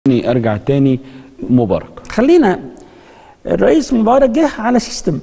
اني ارجع تاني مبارك خلينا الرئيس مبارك جه على سيستم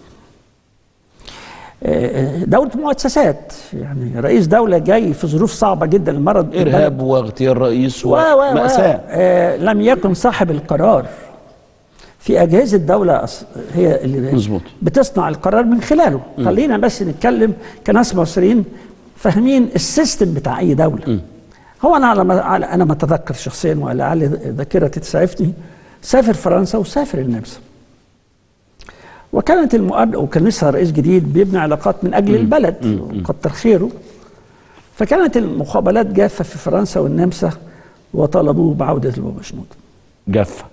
آه، دولة مؤسسات يعني رئيس دولة جاي في ظروف صعبة جدا المرض ارهاب واغتيال رئيس و و و ومأساة آه، لم يكن صاحب القرار في أجهزة دولة أص- هي اللي مظبوط. بتصنع القرار من خلاله خلينا بس نتكلم كناس مصريين فاهمين السيستم بتاع أي دولة هو أنا على ما على أنا ما أتذكر شخصيا ولعل ذاكرتي تسعفني سافر فرنسا وسافر النمسا وكانت المقابله وكان لسه رئيس جديد بيبني علاقات من اجل البلد وكتر خيره فكانت المقابلات جافه في فرنسا والنمسا وطلبوه بعوده البابا شنود جافة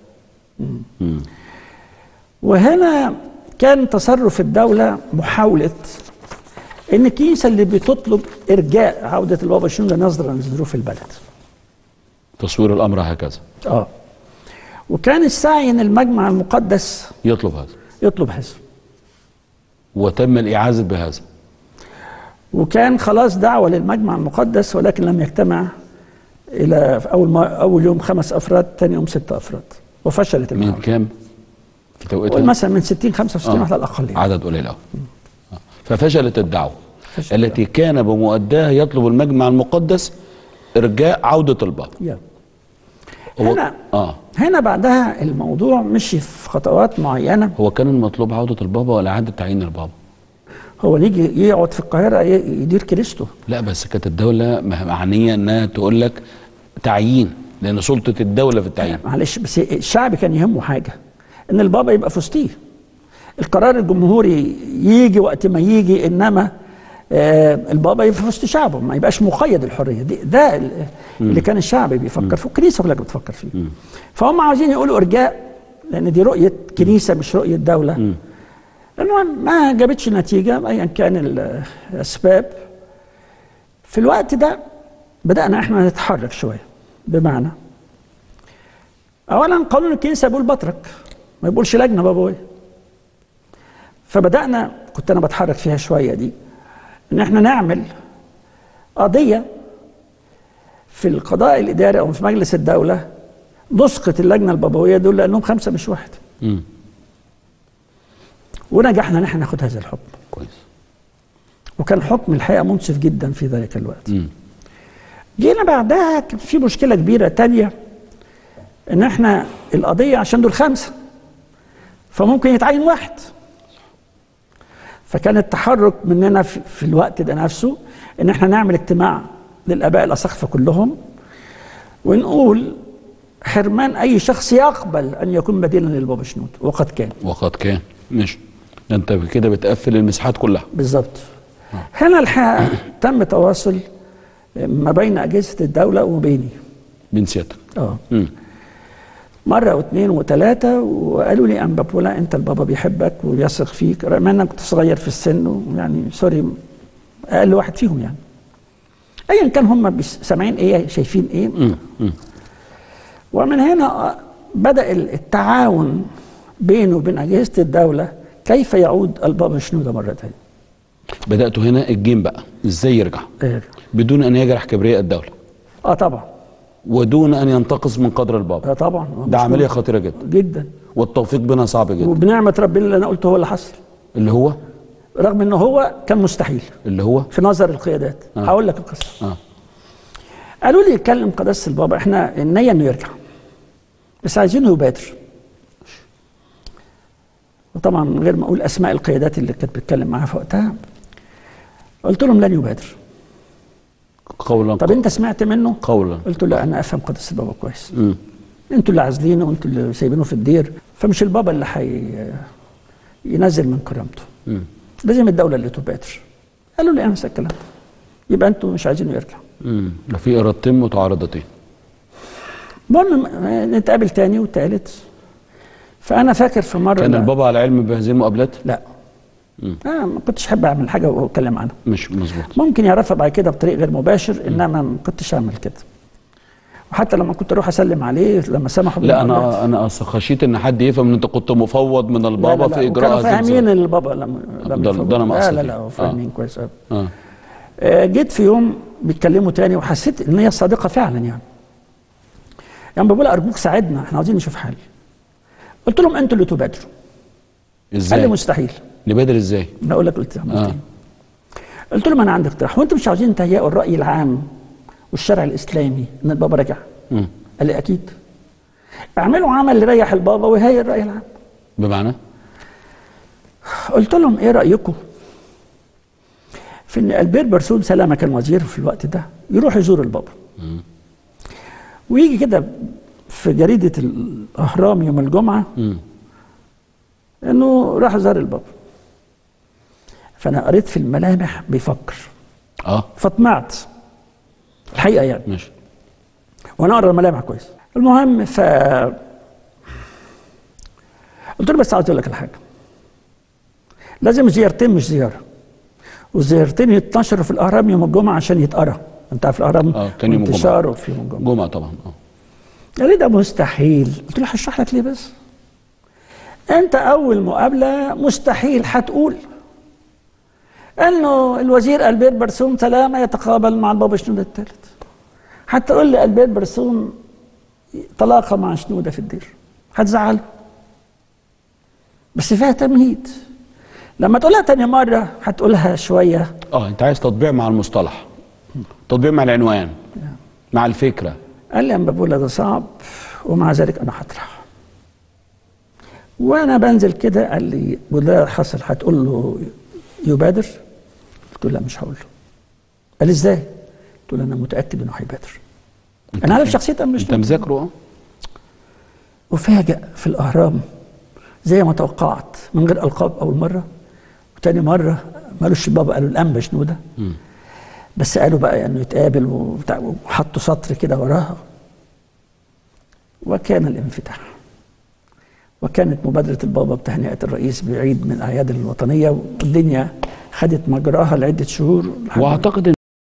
وهنا كان تصرف الدوله محاوله ان الكنيسه اللي بتطلب ارجاء عوده البابا شنود نظرا لظروف البلد تصوير الامر هكذا اه وكان السعي ان المجمع المقدس يطلب هذا يطلب هذا وتم الاعازه بهذا وكان خلاص دعوة للمجمع المقدس ولكن لم يجتمع إلى في أول ما أول يوم خمس أفراد ثاني يوم ست أفراد وفشلت من المحاولة كام في توقيتها مثلا من 60 65 على الأقل يعني. عدد قليل قوي ففشلت الدعوه فشلت. التي كان بمؤداها يطلب المجمع المقدس ارجاء عوده البابا يا. هو هنا اه هنا بعدها الموضوع مشي في خطوات معينة هو كان المطلوب عوده البابا ولا اعاده تعيين البابا هو يجي يقعد في القاهرة ي- يدير كنيسته لا بس كانت الدوله مه- معنيه انها تقول لك تعيين لان سلطه الدوله في التعيين معلش بس الشعب كان يهمه حاجة إن البابا يبقى في وسطيه القرار الجمهوري يجي وقت ما يجي إنما آه البابا يبقى في وسط شعبه ما يبقاش مقيد الحرية دي ده ال- اللي كان الشعب بيفكر فيه والكنيسة كلها بتفكر فيه فهم عاوزين يقولوا إرجاء لأن دي رؤية كنيسة مش رؤية دولة لأنه ما جابتش نتيجة أيا كان ال- الأسباب في الوقت ده بدأنا احنا نتحرك شوية بمعنى اولا قانون الكنيسه بيقول بطرك ما يقولش لجنه بابويه فبدانا كنت انا بتحرك فيها شويه دي ان احنا نعمل قضيه في القضاء الاداري او في مجلس الدوله نسقط اللجنه البابويه دول لانهم خمسه مش واحد امم ونجحنا ان احنا ناخد هذا الحكم كويس وكان حكم الحقيقه منصف جدا في ذلك الوقت امم جينا بعدها كان في مشكله كبيره تانية ان احنا القضيه عشان دول خمسه فممكن يتعين واحد فكان التحرك مننا في, في الوقت ده نفسه ان احنا نعمل اجتماع للاباء الاساقفه كلهم ونقول حرمان اي شخص يقبل ان يكون بديلا للبابا شنود وقد كان وقد كان مش ده انت كده بتقفل المساحات كلها بالظبط هنا الحقيقه تم تواصل ما بين اجهزه الدوله وبيني بين سيادتك اه امم مرة واثنين وثلاثة وقالوا لي أنبا بولا أنت البابا بيحبك ويثق فيك رغم أن أنا كنت صغير في السن ويعني سوري أقل واحد فيهم يعني أيا كان هم بيس- سامعين إيه شايفين إيه امم امم ومن هنا بدأ التعاون بينه وبين أجهزة الدولة كيف يعود البابا شنودة مرة تانية بداتوا هنا الجيم بقى ازاي يرجع بدون ان يجرح كبرياء الدوله اه طبعا ودون ان ينتقص من قدر البابا اه طبعا ده عمليه خطيره جدا جدا والتوفيق بينها صعب جدا وبنعمة ربنا اللي أنا قلته هو اللي حصل اللي هو رغم أنه هو كان مستحيل اللي هو في نظر القيادات آه. هقول لك القصة اه قالوا لي كلم قداسه البابا احنا النيه انه يرجع بس عايزينه يبادر وطبعا من غير ما اقول اسماء القيادات اللي كانت بتتكلم معاها في وقتها قلت لهم لن يبادر قولا طب انت سمعت منه قولا قلت له لا انا افهم قداسه البابا كويس امم انتوا اللي عازلينه وانتوا اللي سايبينه في الدير فمش البابا اللي حي ينزل من كرامته امم لازم الدوله اللي تبادر قالوا لي انسى الكلام ده يبقى انتوا مش عايزينه يرجع امم ده في ارادتين متعارضتين المهم نتقابل تاني وتالت فانا فاكر في مره كان لا- البابا على علم بهذه المقابلات لا انا ما كنتش احب اعمل حاجه واتكلم عنها مش مظبوط ممكن يعرفها بعد كده بطريق غير مباشر انما ما كنتش اعمل كده وحتى لما كنت اروح اسلم عليه لما سمحوا لا بالمقابلات. انا انا اصل خشيت ان حد يفهم ان انت كنت مفوض من لا البابا لا لا في اجراء وكانوا هذه فاهمين الزيارة. البابا لما لما ده- يفوت. ده أنا لا مقصد لا فيه. لا آه. فاهمين كويس قوي اه آه، جيت في يوم بيتكلموا تاني وحسيت ان هي صادقه فعلا يعني يعني بقول ارجوك ساعدنا احنا عاوزين نشوف حل قلت لهم انتوا اللي تبادروا قال لي ازاي مستحيل نبادر ازاي انا اقول لك قلت عملت آه. ايه قلت لهم انا عندي اقتراح وانتم مش عاوزين تهيئوا الراي العام والشرع الاسلامي ان البابا رجع مم. قال لي اكيد اعملوا عمل يريح البابا ويهيئ الراي العام بمعنى قلت لهم ايه رايكم في ان البير برسوم سلامه كان وزير في الوقت ده يروح يزور البابا ويجي كده في جريده الاهرام يوم الجمعه مم. انه راح زار البابا فانا قريت في الملامح بيفكر اه فطمعت الحقيقه يعني ماشي وانا اقرا الملامح كويس المهم ف قلت له بس عاوز اقول لك الحاجه لازم زيارتين مش زياره والزيارتين يتنشروا في الاهرام يوم الجمعه عشان يتقرا انت عارف الاهرام اه تاني يوم الجمعة. انتشاره في يوم الجمعه جمعه طبعا اه قال لي ده مستحيل قلت له هشرح لك ليه بس انت اول مقابله مستحيل هتقول انه الوزير البير برسوم سلامه يتقابل مع البابا شنوده الثالث حتى قول لي البير برسوم تلاقى مع شنوده في الدير هتزعله بس فيها تمهيد لما تقولها تاني مره هتقولها شويه اه انت عايز تطبيع مع المصطلح تطبيع مع العنوان مع الفكره قال لي اما بقول ده صعب ومع ذلك انا هطرح وانا بنزل كده قال لي وده حصل هتقول له يبادر قلت له لا مش هقول له قال لي ازاي قلت له انا متاكد انه هيبادر انا عارف شخصيه امر انت مذاكره اه وفاجئ في الاهرام زي ما توقعت من غير القاب اول مره وتاني مره مالوش بابا قالوا الانبا شنوده مم. بس قالوا بقى انه يتقابل وبتاع وحطوا سطر كده وراها وكان الانفتاح وكانت مبادرة البابا بتهنئة الرئيس بعيد من الأعياد الوطنية والدنيا خدت مجراها لعدة شهور لحد ما- واعتقد